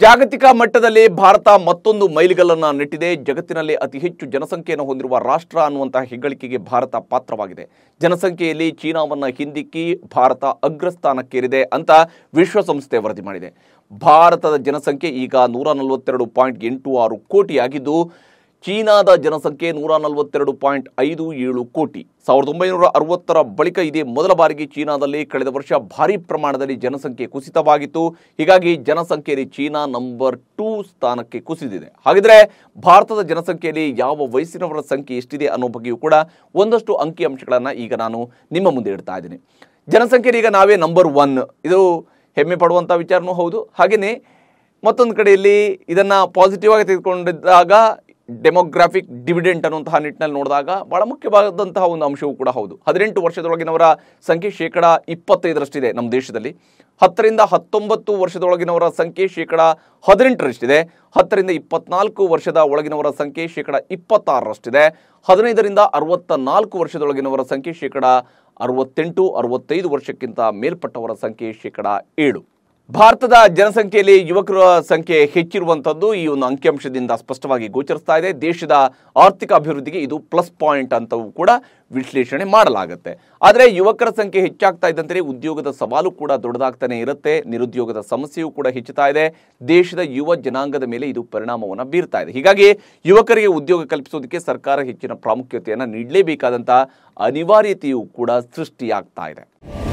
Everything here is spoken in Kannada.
ಜಾಗತಿಕ ಮಟ್ಟದಲ್ಲಿ ಭಾರತ ಮತ್ತೊಂದು ಮೈಲಿಗಲ್ಲನ್ನು ನೆಟ್ಟಿದೆ ಜಗತ್ತಿನಲ್ಲಿ ಅತಿ ಹೆಚ್ಚು ಜನಸಂಖ್ಯೆಯನ್ನು ಹೊಂದಿರುವ ರಾಷ್ಟ್ರ ಅನ್ನುವಂತಹ ಹೆಗ್ಗಳಿಕೆಗೆ ಭಾರತ ಪಾತ್ರವಾಗಿದೆ ಜನಸಂಖ್ಯೆಯಲ್ಲಿ ಚೀನಾವನ್ನು ಹಿಂದಿಕ್ಕಿ ಭಾರತ ಅಗ್ರಸ್ಥಾನಕ್ಕೇರಿದೆ ಅಂತ ವಿಶ್ವಸಂಸ್ಥೆ ವರದಿ ಮಾಡಿದೆ ಭಾರತದ ಜನಸಂಖ್ಯೆ ಈಗ ನೂರ ನಲವತ್ತೆರಡು ಪಾಯಿಂಟ್ ಎಂಟು ಆರು ಕೋಟಿಯಾಗಿದ್ದು ಚೀನಾದ ಜನಸಂಖ್ಯೆ ನೂರ ನಲವತ್ತೆರಡು ಪಾಯಿಂಟ್ ಐದು ಏಳು ಕೋಟಿ ಸಾವಿರದ ಒಂಬೈನೂರ ಅರವತ್ತರ ಬಳಿಕ ಇದೇ ಮೊದಲ ಬಾರಿಗೆ ಚೀನಾದಲ್ಲಿ ಕಳೆದ ವರ್ಷ ಭಾರಿ ಪ್ರಮಾಣದಲ್ಲಿ ಜನಸಂಖ್ಯೆ ಕುಸಿತವಾಗಿತ್ತು ಹೀಗಾಗಿ ಜನಸಂಖ್ಯೆಯಲ್ಲಿ ಚೀನಾ ನಂಬರ್ ಟೂ ಸ್ಥಾನಕ್ಕೆ ಕುಸಿದಿದೆ ಹಾಗಿದ್ರೆ ಭಾರತದ ಜನಸಂಖ್ಯೆಯಲ್ಲಿ ಯಾವ ವಯಸ್ಸಿನವರ ಸಂಖ್ಯೆ ಎಷ್ಟಿದೆ ಅನ್ನೋ ಬಗ್ಗೆಯೂ ಕೂಡ ಒಂದಷ್ಟು ಅಂಕಿಅಂಶಗಳನ್ನು ಈಗ ನಾನು ನಿಮ್ಮ ಮುಂದೆ ಇಡ್ತಾ ಇದ್ದೀನಿ ಜನಸಂಖ್ಯೆಯಲ್ಲಿ ಈಗ ನಾವೇ ನಂಬರ್ ಒನ್ ಇದು ಹೆಮ್ಮೆ ಪಡುವಂಥ ವಿಚಾರನೂ ಹೌದು ಹಾಗೆಯೇ ಮತ್ತೊಂದು ಕಡೆಯಲ್ಲಿ ಇದನ್ನು ಪಾಸಿಟಿವ್ ಆಗಿ ತೆಗೆದುಕೊಂಡಿದ್ದಾಗ ಡೆಮೋಗ್ರಾಫಿಕ್ ಡಿವಿಡೆಂಟ್ ಅನ್ನುವಂತಹ ನಿಟ್ಟಿನಲ್ಲಿ ನೋಡಿದಾಗ ಬಹಳ ಮುಖ್ಯವಾದಂತಹ ಒಂದು ಅಂಶವೂ ಕೂಡ ಹೌದು ಹದಿನೆಂಟು ವರ್ಷದೊಳಗಿನವರ ಸಂಖ್ಯೆ ಶೇಕಡ ಇಪ್ಪತ್ತೈದರಷ್ಟಿದೆ ನಮ್ಮ ದೇಶದಲ್ಲಿ ಹತ್ತರಿಂದ ಹತ್ತೊಂಬತ್ತು ವರ್ಷದೊಳಗಿನವರ ಸಂಖ್ಯೆ ಶೇಕಡ ಹದಿನೆಂಟರಷ್ಟಿದೆ ಹತ್ತರಿಂದ ಇಪ್ಪತ್ನಾಲ್ಕು ವರ್ಷದ ಒಳಗಿನವರ ಸಂಖ್ಯೆ ಶೇಕಡ ಇಪ್ಪತ್ತಾರರಷ್ಟಿದೆ ಹದಿನೈದರಿಂದ ಅರವತ್ತ ನಾಲ್ಕು ವರ್ಷದೊಳಗಿನವರ ಸಂಖ್ಯೆ ಶೇಕಡ ಅರವತ್ತೆಂಟು ಅರವತ್ತೈದು ವರ್ಷಕ್ಕಿಂತ ಮೇಲ್ಪಟ್ಟವರ ಸಂಖ್ಯೆ ಶೇಕಡ ಏಳು ಭಾರತದ ಜನಸಂಖ್ಯೆಯಲ್ಲಿ ಯುವಕರ ಸಂಖ್ಯೆ ಹೆಚ್ಚಿರುವಂಥದ್ದು ಈ ಒಂದು ಅಂಕಿಅಂಶದಿಂದ ಸ್ಪಷ್ಟವಾಗಿ ಗೋಚರಿಸ್ತಾ ಇದೆ ದೇಶದ ಆರ್ಥಿಕ ಅಭಿವೃದ್ಧಿಗೆ ಇದು ಪ್ಲಸ್ ಪಾಯಿಂಟ್ ಅಂತವೂ ಕೂಡ ವಿಶ್ಲೇಷಣೆ ಮಾಡಲಾಗುತ್ತೆ ಆದರೆ ಯುವಕರ ಸಂಖ್ಯೆ ಹೆಚ್ಚಾಗ್ತಾ ಇದ್ದಂತೆ ಉದ್ಯೋಗದ ಸವಾಲು ಕೂಡ ದೊಡ್ಡದಾಗ್ತಾನೆ ಇರುತ್ತೆ ನಿರುದ್ಯೋಗದ ಸಮಸ್ಯೆಯೂ ಕೂಡ ಹೆಚ್ಚುತ್ತಾ ಇದೆ ದೇಶದ ಯುವ ಜನಾಂಗದ ಮೇಲೆ ಇದು ಪರಿಣಾಮವನ್ನು ಬೀರ್ತಾ ಇದೆ ಹೀಗಾಗಿ ಯುವಕರಿಗೆ ಉದ್ಯೋಗ ಕಲ್ಪಿಸೋದಕ್ಕೆ ಸರ್ಕಾರ ಹೆಚ್ಚಿನ ಪ್ರಾಮುಖ್ಯತೆಯನ್ನು ನೀಡಲೇಬೇಕಾದಂಥ ಅನಿವಾರ್ಯತೆಯೂ ಕೂಡ ಸೃಷ್ಟಿಯಾಗ್ತಾ ಇದೆ